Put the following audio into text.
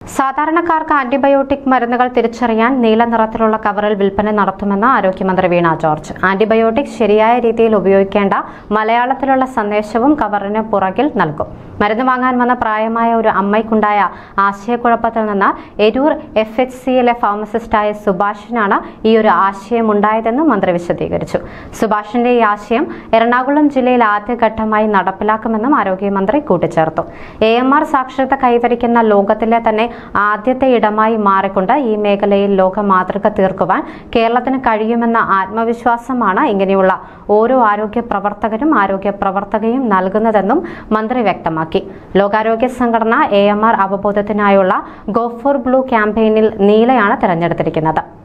സാധാരണക്കാർക്ക് ആന്റിബയോട്ടിക് മരുന്നുകൾ തിരിച്ചറിയാൻ നീല നിറത്തിലുള്ള കവറിൽ വിൽപ്പന നടത്തുമെന്ന് ആരോഗ്യമന്ത്രി വീണ ജോർജ് ആന്റിബയോട്ടിക് ശരിയായ രീതിയിൽ ഉപയോഗിക്കേണ്ട മലയാളത്തിലുള്ള സന്ദേശവും കവറിന് പുറകിൽ നൽകും മരുന്ന് വാങ്ങാൻ വന്ന പ്രായമായ ഒരു അമ്മയ്ക്കുണ്ടായ ആശയക്കുഴപ്പത്തിൽ നിന്ന് എരൂർ എഫ് എച്ച് സിയിലെ ഫാർമസിസ്റ്റായ സുഭാഷിനാണ് ഈ ഒരു ആശയം ഉണ്ടായതെന്നും മന്ത്രി വിശദീകരിച്ചു സുഭാഷിന്റെ ഈ ആശയം എറണാകുളം ജില്ലയിൽ ആദ്യഘട്ടമായി നടപ്പിലാക്കുമെന്നും ആരോഗ്യമന്ത്രി കൂട്ടിച്ചേർത്തു എ എം ആർ സാക്ഷരത കൈവരിക്കുന്ന ലോകത്തിലെ തന്നെ ആദ്യത്തെ ഇടമായി മാറിക്കൊണ്ട് ഈ മേഖലയിൽ ലോക മാതൃക തീർക്കുവാൻ കേരളത്തിന് കഴിയുമെന്ന ആത്മവിശ്വാസമാണ് ഇങ്ങനെയുള്ള ഓരോ ആരോഗ്യ പ്രവർത്തകരും ആരോഗ്യ പ്രവർത്തകയും നൽകുന്നതെന്നും മന്ത്രി വ്യക്തമാക്കി ലോകാരോഗ്യ സംഘടന എ എം ആർ അവബോധത്തിനായുള്ള ഗോ ഫോർ ബ്ലൂ ക്യാമ്പയിനിൽ നീലയാണ് തെരഞ്ഞെടുത്തിരിക്കുന്നത്